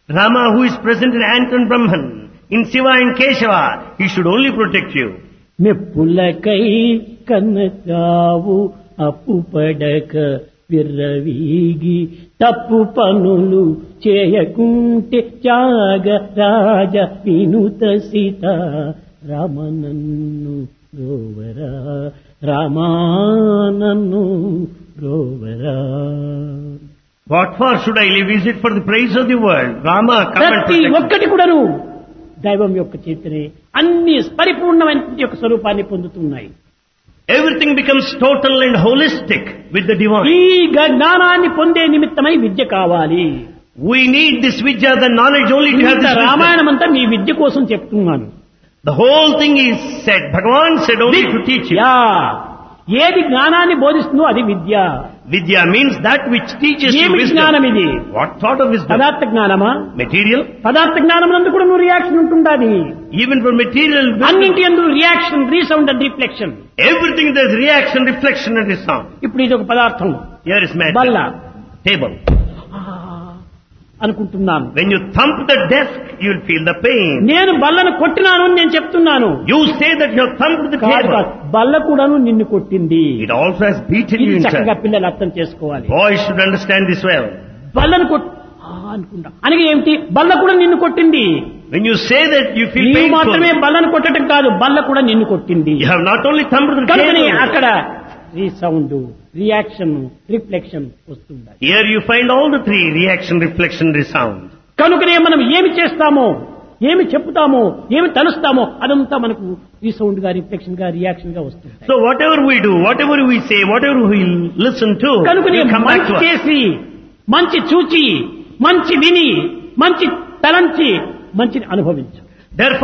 Rama who is present in Ant and Brahman, in Shiva and Keshava, he should only protect you. మెప్పులకై కన్నచావు అప్పు పడక విర్రవీగి తప్పు పనులు చేయకుంటే త్యాగ రాజ వినుత Sita రామనన్ను రోవరా రామానన్ను రోవరా What for should I live? Is it for the praise of the world? Rama, come and ప్రతి protect me. ఒక్కటి కూడాను దైవం యొక్క చేతనే అన్ని పరిపూర్ణమైన యొక్క స్వరూపాన్ని పొందుతున్నాయి Everything becomes total and holistic with the divine. ఈ గ- జ్ఞానాన్ని పొందే నిమిత్తమై విద్య కావాలి We need this vidya, the knowledge only to have ఇంత this wisdom. రామాయణం అంతా మీ విద్య కోసం చెప్తున్నాను The whole thing is said. Bhagavan said only to teach you. యా ఏది జ్ఞానాన్ని బోధిస్తుందో అది విద్య Vidya means that which teaches you ఏమి జ్ఞానం wisdom. ఇది What sort of wisdom? పదార్థ జ్ఞానమా Material? పదార్థ జ్ఞానం నందు కూడా నువ్వు రియాక్షన్ ఉంటుండాది Even for material wisdom, అన్నింటి ఎందు reaction resound and reflection everything there's reaction, reflection and sound. ఇప్పుడు ఇది ఒక పదార్థం Here is matter. బల్ల Table. ఆ, అనుకుంటున్నాను When you thump the desk, you'll feel the pain. నేను బల్లను కొట్టినాను అని నేను చెప్తున్నాను You say that you have thumped the కాదు కాదు. table. బల్ల కూడాను నిన్ను కొట్టింది It also has beaten you ఇది చక్కగా inside. పిల్లలు అర్థం చేసుకోవాలి Boys should understand this well. బల్లను కొట్ ఆ, అనుకుంటా అనగా ఏమిటి బల్ల కూడా నిన్ను కొట్టింది When you say that you feel నీవు మాత్రమే painful, బల్లను కొట్టడం కాదు బల్ల కూడా నిన్ను కొట్టింది you have not only thumped the కనుకని table. అక్కడ రీసౌండ్ రియాక్షన్ రిఫ్లెక్షన్ వస్తుంది Here you find all the three, reaction, reflection, resound. కనుకనే మనం ఏమి చేస్తామో ఏమి చెప్తామో ఏమి తలుస్తామో అదంతా మనకు రీసౌండ్ గా రిఫ్లెక్షన్ గా రియాక్షన్ గా వస్తుంది So whatever we do, whatever we say, whatever we listen to, కనుకనే will come back మంచి to us. చేసి మంచి చూచి మంచి విని మంచి తలంచి మంచిని అనుభవించు Therefore,